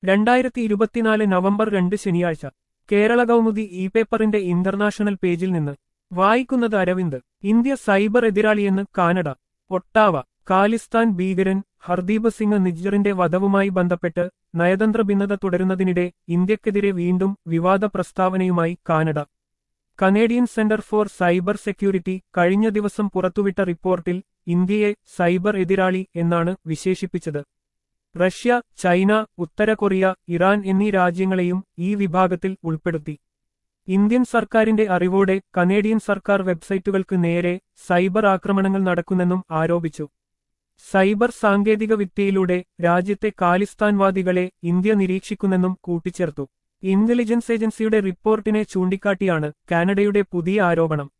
രണ്ടായിരത്തി ഇരുപത്തിനാല് നവംബർ രണ്ട് ശനിയാഴ്ച കേരള കൗമുദി ഇ പേപ്പറിന്റെ ഇന്റർനാഷണൽ പേജിൽ നിന്ന് വായിക്കുന്നത് അരവിന്ദ് ഇന്ത്യ സൈബർ എതിരാളിയെന്ന് കാനഡ ഒട്ടാവ ഖാലിസ്ഥാൻ ഭീകരൻ ഹർദീപ് സിംഗ് നിജ്ജറിന്റെ വധവുമായി ബന്ധപ്പെട്ട് നയതന്ത്ര ഭിന്നത തുടരുന്നതിനിടെ ഇന്ത്യക്കെതിരെ വീണ്ടും വിവാദ പ്രസ്താവനയുമായി Canada Canadian centre for cyber security കഴിഞ്ഞ ദിവസം പുറത്തുവിട്ട റിപ്പോർട്ടിൽ ഇന്ത്യയെ സൈബർ എതിരാളി എന്നാണ് വിശേഷിപ്പിച്ചത് റഷ്യ ചൈന ഉത്തര കൊറിയ ഇറാൻ എന്നീ രാജ്യങ്ങളെയും ഈ വിഭാഗത്തിൽ ഉൾപ്പെടുത്തി ഇന്ത്യൻ സർക്കാരിന്റെ അറിവോടെ കനേഡിയൻ സർക്കാർ വെബ്സൈറ്റുകൾക്ക് നേരെ സൈബർ ആക്രമണങ്ങൾ നടക്കുന്നെന്നും ആരോപിച്ചു സൈബർ സാങ്കേതിക വിദ്യയിലൂടെ രാജ്യത്തെ കാലിസ്ഥാൻവാദികളെ ഇന്ത്യ നിരീക്ഷിക്കുന്നെന്നും കൂട്ടിച്ചേർത്തു ഇന്റലിജൻസ് ഏജൻസിയുടെ റിപ്പോർട്ടിനെ ചൂണ്ടിക്കാട്ടിയാണ് കാനഡയുടെ പുതിയ ആരോപണം